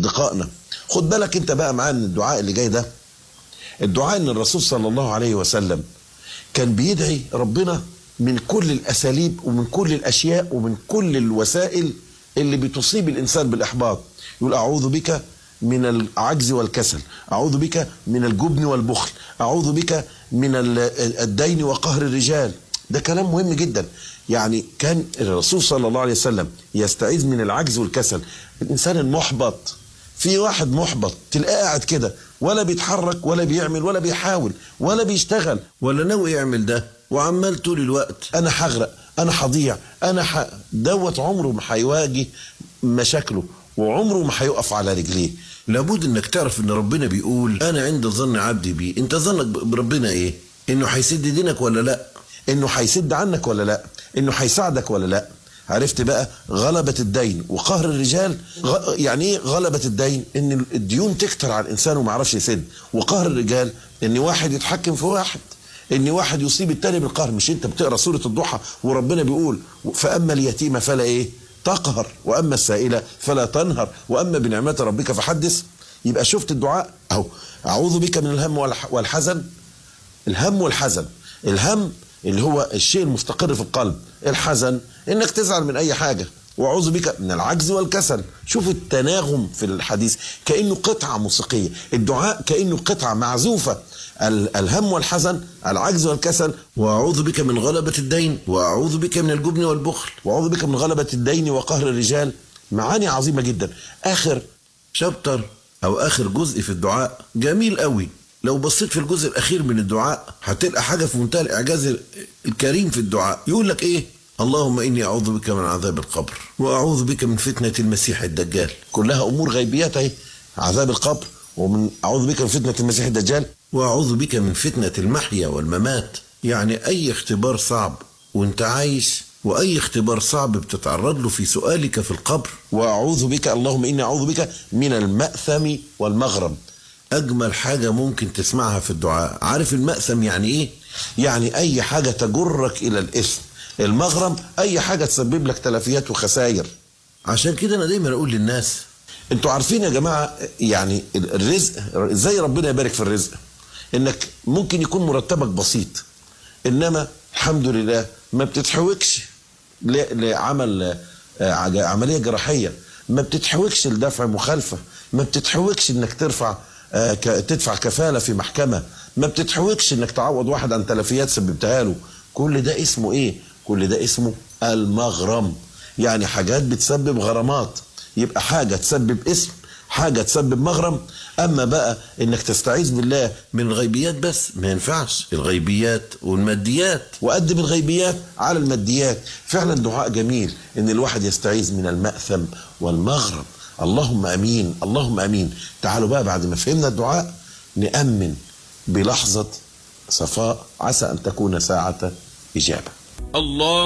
اصدقائنا خد بالك انت بقى معانا الدعاء اللي جاي ده الدعاء ان الرسول صلى الله عليه وسلم كان بيدعي ربنا من كل الاساليب ومن كل الاشياء ومن كل الوسائل اللي بتصيب الانسان بالاحباط يقول اعوذ بك من العجز والكسل اعوذ بك من الجبن والبخل اعوذ بك من الدين وقهر الرجال ده كلام مهم جدا يعني كان الرسول صلى الله عليه وسلم يستعيذ من العجز والكسل الانسان المحبط في واحد محبط تلاقيه قاعد كده ولا بيتحرك ولا بيعمل ولا بيحاول ولا بيشتغل ولا ناوي يعمل ده وعمال طول الوقت انا هغرق انا هضيع انا ح... دوت عمره ما هيواجه مشاكله وعمره ما هيقف على رجليه لابد انك تعرف ان ربنا بيقول انا عند ظن عبدي بي انت ظنك بربنا ايه انه هيسد دينك ولا لا انه هيسد عنك ولا لا انه هيساعدك ولا لا عرفت بقى غلبة الدين وقهر الرجال غ... يعني ايه غلبة الدين ان الديون تكتر على الانسان وما يعرفش يسد وقهر الرجال ان واحد يتحكم في واحد ان واحد يصيب التاني بالقهر مش انت بتقرا سوره الضحى وربنا بيقول فاما اليتيم فلا ايه تقهر واما السائله فلا تنهر واما بنعمه ربك فحدث يبقى شفت الدعاء اهو اعوذ بك من الهم والحزن الهم والحزن الهم اللي هو الشيء المستقر في القلب الحزن انك تزعل من اي حاجه واعوذ بك من العجز والكسل شوف التناغم في الحديث كانه قطعه موسيقيه الدعاء كانه قطعه معزوفه الهم والحزن العجز والكسل واعوذ بك من غلبه الدين واعوذ بك من الجبن والبخل واعوذ بك من غلبه الدين وقهر الرجال معاني عظيمه جدا اخر شابتر او اخر جزء في الدعاء جميل قوي لو بصيت في الجزء الاخير من الدعاء هتلقى حاجه في منتهى الاعجاز الكريم في الدعاء يقول لك ايه اللهم اني اعوذ بك من عذاب القبر واعوذ بك من فتنه المسيح الدجال كلها امور غيبيات اهي عذاب القبر ومن اعوذ بك من فتنه المسيح الدجال واعوذ بك من فتنه المحيا والممات يعني اي اختبار صعب وانت عايش واي اختبار صعب بتتعرض له في سؤالك في القبر واعوذ بك اللهم اني اعوذ بك من الماثم والمغرم اجمل حاجه ممكن تسمعها في الدعاء عارف الماثم يعني ايه يعني اي حاجه تجرك الى الاثم المغرم اي حاجه تسبب لك تلفيات وخسائر عشان كده انا دايما اقول للناس انتوا عارفين يا جماعه يعني الرزق ازاي ربنا يبارك في الرزق انك ممكن يكون مرتبك بسيط انما الحمد لله ما بتتحوكش لعمل عمليه جراحيه ما بتتحوكش لدفع مخالفه ما بتتحوكش انك ترفع تدفع كفاله في محكمه ما بتتحوكش انك تعوض واحد عن تلفيات سببتها له كل ده اسمه ايه كل ده اسمه المغرم يعني حاجات بتسبب غرامات يبقى حاجه تسبب اسم حاجه تسبب مغرم اما بقى انك تستعيذ بالله من الغيبيات بس ما ينفعش الغيبيات والماديات وقدم الغيبيات على الماديات فعلا دعاء جميل ان الواحد يستعيذ من الماثم والمغرم اللهم امين اللهم امين تعالوا بقى بعد ما فهمنا الدعاء نامن بلحظه صفاء عسى ان تكون ساعه اجابه الله